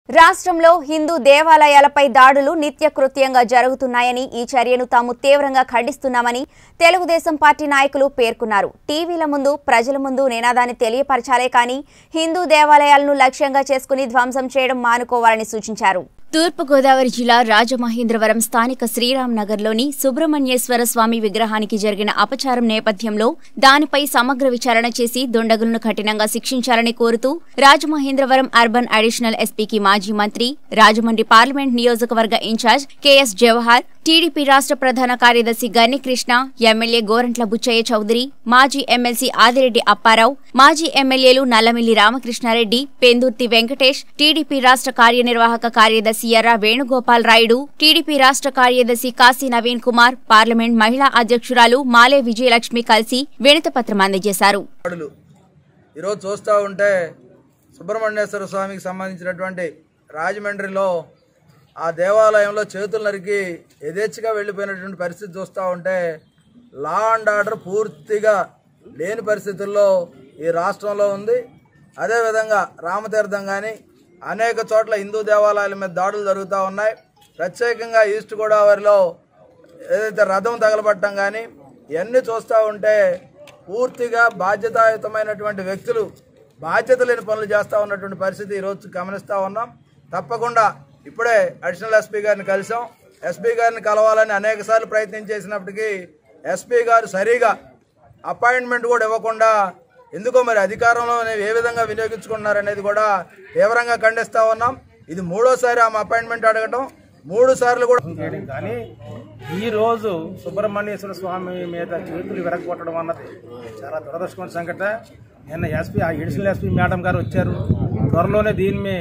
రాష్ట్రంలో హిందూ దేవాలయాలపై దాడులు నిత్యకృత్యంగా జరుగుతున్నాయని ఈ చర్యను తాము తీవ్రంగా ఖండిస్తున్నామని తెలుగుదేశం పార్టీ నాయకులు పేర్కొన్నారు టీవీల ముందు ప్రజల ముందు నినాదాన్ని తెలియపరచాలే కానీ హిందూ దేవాలయాలను లక్ష్యంగా చేసుకుని ధ్వంసం చేయడం మానుకోవాలని సూచించారు తూర్పుగోదావరి జిల్లా రాజమహేంద్రవరం స్థానిక శ్రీరామ్ నగర్లోని సుబ్రహ్మణ్యేశ్వర స్వామి విగ్రహానికి జరిగిన అపచారం నేపథ్యంలో దానిపై సమగ్ర విచారణ చేసి దుండగులను కఠినంగా శిక్షించాలని కోరుతూ రాజమహేంద్రవరం అర్బన్ అడిషనల్ ఎస్పీకి మాజీ మంత్రి రాజమండ్రి పార్లమెంట్ నియోజకవర్గ ఇన్ఛార్జ్ కెఎస్ జవహర్ టీడీపీ రాష్ట్ర ప్రధాన కార్యదర్శి గన్ని కృష్ణ ఎమ్మెల్యే గోరంట్ల బుచ్చయ్య చౌదరి మాజీ ఎమ్మెల్సీ ఆదిరెడ్డి అప్పారావు మాజీ ఎమ్మెల్యేలు నల్లమిల్లి రామకృష్ణారెడ్డి పెందుర్తి వెంకటేష్ టీడీపీ రాష్ట్ర కార్యనిర్వాహక కార్యదర్శి ఎర్ర వేణుగోపాల్ రాయుడు టీడీపీ రాష్ట్ర కార్యదర్శి కాశీ నవీన్ కుమార్ పార్లమెంట్ మహిళా అధ్యక్షురాలు మాలే విజయలక్ష్మి కలిసి వినతిపత్రం అందజేశారు దాడులు ఈరోజు చూస్తూ ఉంటే సుబ్రహ్మణ్యేశ్వర స్వామికి సంబంధించినటువంటి రాజమండ్రిలో ఆ దేవాలయంలో చేతులు నరికి యథేచ్ఛగా వెళ్ళిపోయినటువంటి పరిస్థితి చూస్తూ ఉంటే లా అండ్ ఆర్డర్ పూర్తిగా లేని పరిస్థితుల్లో ఈ రాష్ట్రంలో ఉంది అదేవిధంగా రామతీర్థం కానీ అనేక చోట్ల హిందూ దేవాలయాల మీద దాడులు జరుగుతూ ఉన్నాయి ప్రత్యేకంగా ఈస్ట్ గోదావరిలో ఏదైతే రథం తగలబట్టడం కానీ ఇవన్నీ చూస్తూ ఉంటే పూర్తిగా బాధ్యతాయుతమైనటువంటి వ్యక్తులు బాధ్యత లేని పనులు చేస్తూ ఉన్నటువంటి పరిస్థితి ఈరోజు గమనిస్తూ ఉన్నాం తప్పకుండా ఇప్పుడే అడిషనల్ ఎస్పీ గారిని కలిసాం ఎస్పీ గారిని కలవాలని అనేక సార్లు ప్రయత్నం చేసినప్పటికీ ఎస్పీ గారు సరిగా అపాయింట్మెంట్ కూడా ఇవ్వకుండా ఎందుకో మరి అధికారంలో ఏ విధంగా వినియోగించుకుంటున్నారనేది కూడా తీవ్రంగా ఖండిస్తూ ఉన్నాం ఇది మూడోసారి ఆమె అపాయింట్మెంట్ అడగటం మూడు సార్లు కూడా చేయడం కానీ ఈ రోజు సుబ్రహ్మణ్యేశ్వర స్వామి మీద చేతులు విరగొట్టడం అన్నది చాలా దురదృష్టమైన సంఘటన నిన్న ఎస్పీ ఆ ఎడిషనల్ ఎస్పీ మేడం గారు వచ్చారు త్వరలోనే దీని మీద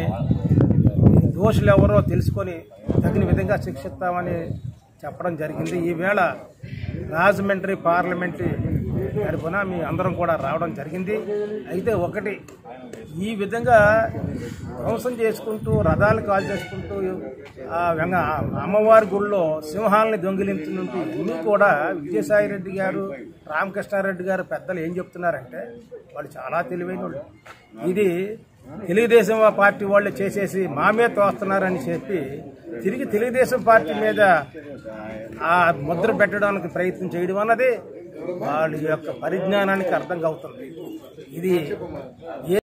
దోషులు ఎవరో తెలుసుకొని తగిన విధంగా శిక్షిస్తామని చెప్పడం జరిగింది ఈవేళ రాజమండ్రి పార్లమెంటు తరఫున మీ అందరం కూడా రావడం జరిగింది అయితే ఒకటి ఈ విధంగా ధ్వంసం చేసుకుంటూ రథాలు కాల్ చేసుకుంటూ ఆ వెంగ ఆ అమ్మవారి గుళ్ళో సింహాలని దొంగిలించుకుంటూ ఇన్ని కూడా విజయసాయి రెడ్డి గారు రామకృష్ణారెడ్డి గారు పెద్దలు ఏం చెప్తున్నారంటే వాళ్ళు చాలా తెలివైన వాళ్ళు ఇది తెలుగుదేశం పార్టీ వాళ్ళు చేసేసి మా మీద తోస్తున్నారని చెప్పి తిరిగి తెలుగుదేశం పార్టీ మీద ఆ ముద్ర పెట్టడానికి ప్రయత్నం చేయడం అన్నది వాళ్ళ యొక్క పరిజ్ఞానానికి అర్థం అవుతుంది ఇది ఏ